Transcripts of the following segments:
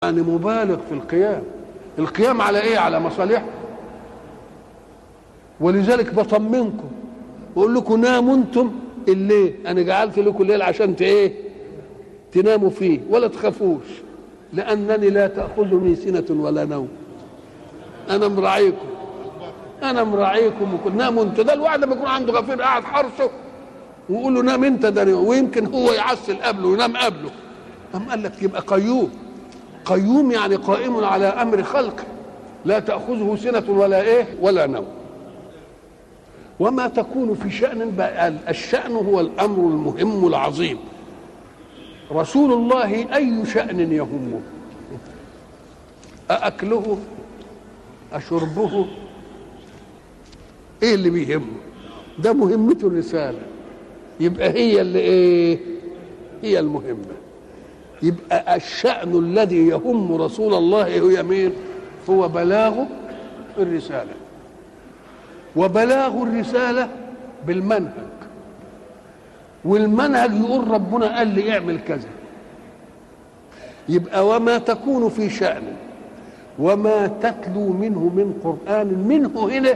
يعني مبالغ في القيام القيام على ايه على مصالحكم ولذلك بطمنكم واقول لكم ناموا انتم الليل انا جعلت لكم الليل عشان ت- ايه تناموا فيه ولا تخافوش لانني لا تاخذني سنه ولا نوم انا مراعيكم انا مراعيكم وكل ناموا انتوا ده الواحد لما يكون عنده غفير قاعد حرسه ويقول له نام انت ده ويمكن هو يعسل قبله وينام قبله أم قال لك يبقى قيوم قيوم يعني قائم على امر خلقه لا تاخذه سنه ولا ايه ولا نوم وما تكون في شأن بقى الشأن هو الأمر المهم العظيم رسول الله أي شأن يهمه أأكله أشربه إيه اللي بيهمه ده مهمته الرسالة يبقى هي اللي إيه هي المهمة يبقى الشأن الذي يهم رسول الله هو مين هو بلاغ الرساله وبلاغ الرسالة بالمنهج والمنهج يقول ربنا قال لي اعمل كذا يبقى وما تكون في شأن وما تتلو منه من قرآن منه هنا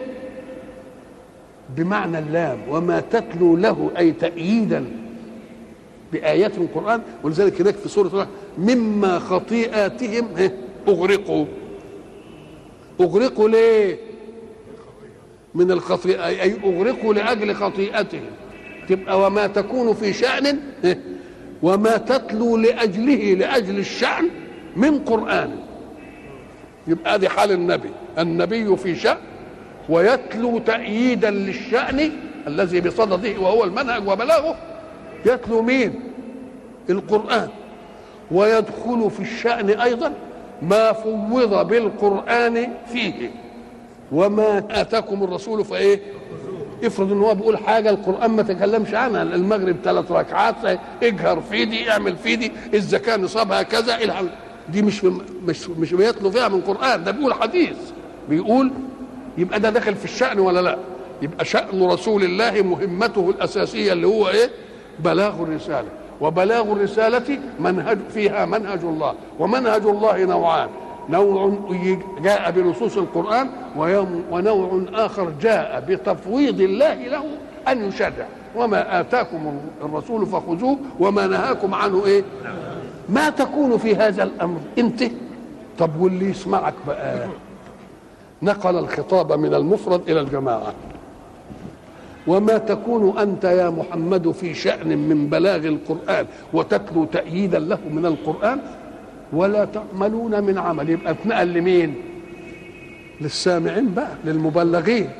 بمعنى اللام وما تتلو له أي تأييدا بآيات القرآن ولذلك هناك في سورة الرحمن مما خطيئاتهم ها، أغرقوا أغرقوا ليه؟ من الخطيئة أي أغرقوا لأجل خطيئتهم تبقى وما تكون في شأن وما تتلو لأجله لأجل الشأن من قرآن يبقى دي حال النبي النبي في شأن ويتلو تأييدا للشأن الذي بصدده وهو المنهج وبلاغه يتلو مين القرآن ويدخل في الشأن أيضا ما فوض بالقرآن فيه وما اتاكم الرسول فايه افرض ان هو بيقول حاجه القران ما تكلمش عنها المغرب ثلاث ركعات اجهر في دي اعمل في دي الزكاه نصابها كذا الى دي مش مش مش بيتلو فيها من قران ده بيقول حديث بيقول يبقى ده داخل في الشأن ولا لا يبقى شأن رسول الله مهمته الأساسية اللي هو إيه بلاغ الرسالة وبلاغ الرسالة منهج فيها منهج الله ومنهج الله نوعان نوع جاء بنصوص القرآن ويوم- ونوع آخر جاء بتفويض الله له أن يشرع وما آتاكم الرسول فخذوه وما نهاكم عنه إيه ما تكون في هذا الأمر أنت طب واللي يسمعك بقى نقل الخطاب من المفرد إلى الجماعة وما تكون أنت يا محمد في شأن من بلاغ القرآن وتتلو تأييدا له من القرآن ولا تعملون من عمل يبقى اتنقل لمين للسامعين بقى للمبلغين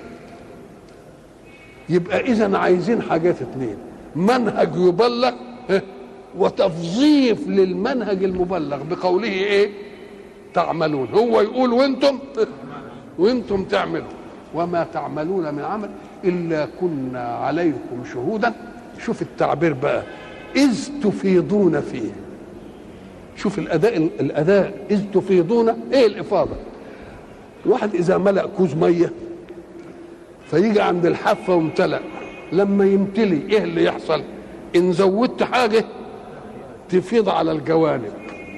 يبقى اذا عايزين حاجات اتنين منهج يبلغ اه، وتفظيف للمنهج المبلغ بقوله ايه تعملون هو يقول وانتم اه، وانتم تعملوا وما تعملون من عمل الا كنا عليكم شهودا شوف التعبير بقى اذ تفيضون فيه شوف الاداء الاداء اذ تفيضون ايه الافاضه الواحد اذا ملا كوز ميه فيجي عند الحافه وامتلأ لما يمتلي ايه اللي يحصل ان زودت حاجه تفيض على الجوانب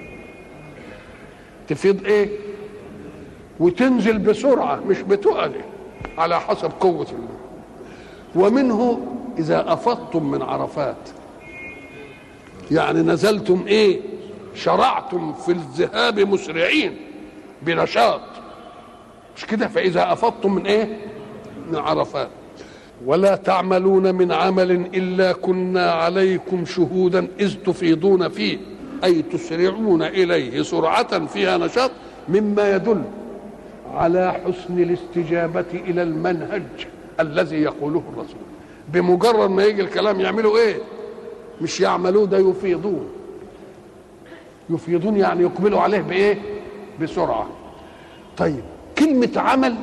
تفيض ايه وتنزل بسرعه مش بتقل على حسب قوه الله ومنه اذا افضتم من عرفات يعني نزلتم ايه شرعتم في الذهاب مسرعين بنشاط مش كده فاذا افضتم من ايه من عرفات ولا تعملون من عمل الا كنا عليكم شهودا اذ تفيضون فيه اي تسرعون اليه سرعه فيها نشاط مما يدل على حسن الاستجابه الى المنهج الذي يقوله الرسول بمجرد ما يجي الكلام يعملوا ايه مش يعملوه ده يفيضون يفيضون يعني يقبلوا عليه بايه بسرعه طيب كلمه عمل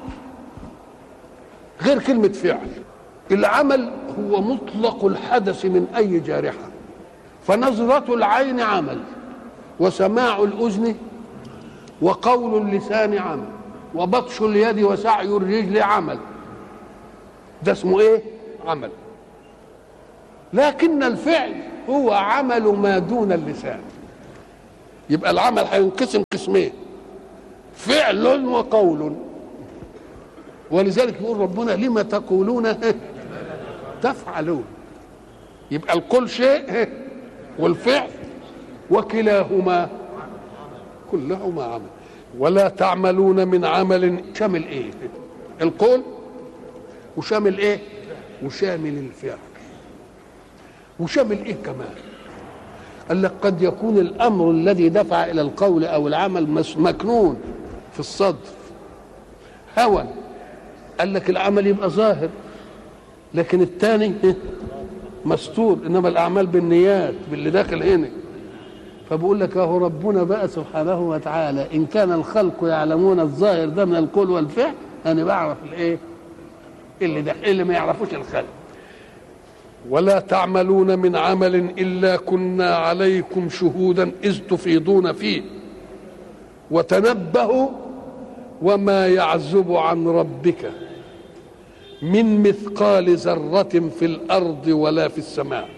غير كلمه فعل العمل هو مطلق الحدث من اي جارحه فنظره العين عمل وسماع الاذن وقول اللسان عمل وبطش اليد وسعي الرجل عمل ده اسمه ايه عمل لكن الفعل هو عمل ما دون اللسان يبقى العمل هينقسم قسمين فعل وقول ولذلك يقول ربنا لما تقولون تفعلون يبقى القول شيء والفعل وكلاهما كلهما عمل ولا تعملون من عمل شامل ايه القول وشامل ايه وشامل الفعل وشامل ايه كمان قال لك قد يكون الامر الذي دفع الى القول او العمل مكنون في الصدر هوى قال لك العمل يبقى ظاهر لكن الثاني مستور انما الاعمال بالنيات باللي داخل هنا فبقول لك اهو ربنا بقى سبحانه وتعالى ان كان الخلق يعلمون الظاهر ده من القول والفعل انا بعرف الايه اللي ده اللي ما يعرفوش الخلق ولا تعملون من عمل الا كنا عليكم شهودا اذ تفيضون فيه وتنبهوا وما يعزب عن ربك من مثقال ذره في الارض ولا في السماء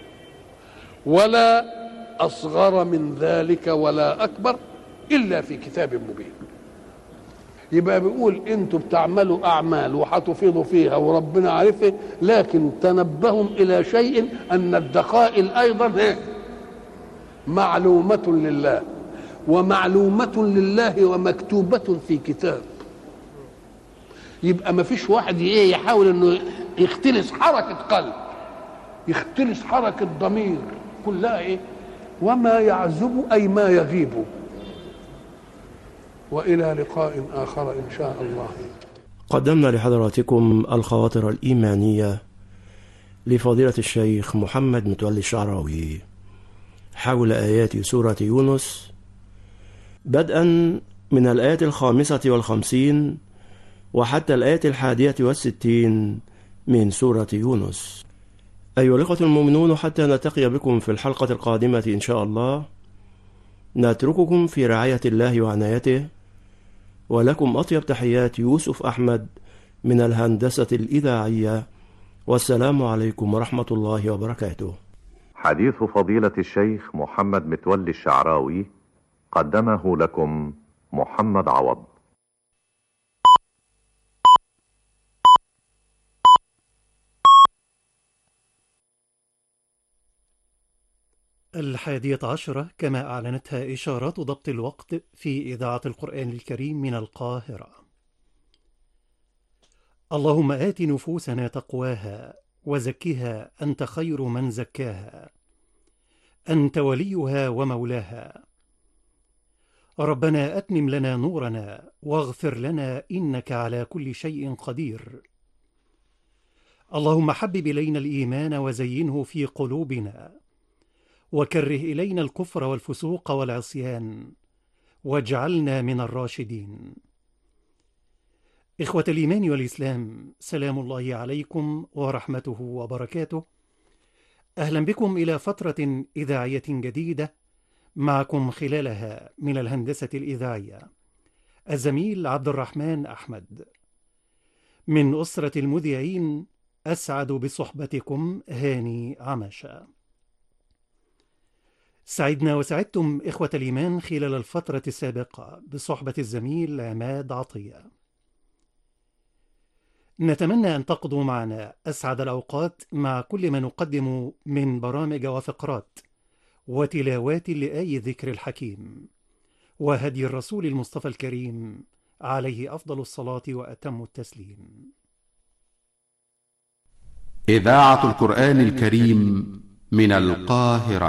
ولا اصغر من ذلك ولا اكبر الا في كتاب مبين يبقى بيقول انتوا بتعملوا اعمال وهتفيضوا فيها وربنا عارفه لكن تنبهوا الى شيء ان الدقائق ايضا معلومه لله ومعلومه لله ومكتوبه في كتاب يبقى ما فيش واحد ايه يحاول انه يختلس حركه قلب يختلس حركه ضمير كلها ايه وما يعزب اي ما يغيب والى لقاء اخر ان شاء الله قدمنا لحضراتكم الخواطر الايمانيه لفضيله الشيخ محمد متولي الشعراوي حول ايات سوره يونس بدءا من الايه الخامسه والخمسين وحتى الايه الحاديه والستين من سوره يونس ايها الاخوه المؤمنون حتى نلتقي بكم في الحلقه القادمه ان شاء الله نترككم في رعايه الله وعنايته ولكم أطيب تحيات يوسف أحمد من الهندسة الإذاعية والسلام عليكم ورحمة الله وبركاته حديث فضيلة الشيخ محمد متولي الشعراوي قدمه لكم محمد عوض الحادية عشرة كما أعلنتها إشارات ضبط الوقت في إذاعة القرآن الكريم من القاهرة اللهم آت نفوسنا تقواها وزكها أنت خير من زكاها أنت وليها ومولاها ربنا أتمم لنا نورنا واغفر لنا إنك على كل شيء قدير اللهم حبب إلينا الإيمان وزينه في قلوبنا وكره الينا الكفر والفسوق والعصيان واجعلنا من الراشدين اخوه الايمان والاسلام سلام الله عليكم ورحمته وبركاته اهلا بكم الى فتره اذاعيه جديده معكم خلالها من الهندسه الاذاعيه الزميل عبد الرحمن احمد من اسره المذيعين اسعد بصحبتكم هاني عمشه سعدنا وسعدتم إخوة الإيمان خلال الفترة السابقة بصحبة الزميل عماد عطية. نتمنى أن تقضوا معنا أسعد الأوقات مع كل ما نقدم من برامج وفقرات وتلاوات لآي ذكر الحكيم وهدي الرسول المصطفى الكريم عليه أفضل الصلاة وأتم التسليم. إذاعة القرآن الكريم من القاهرة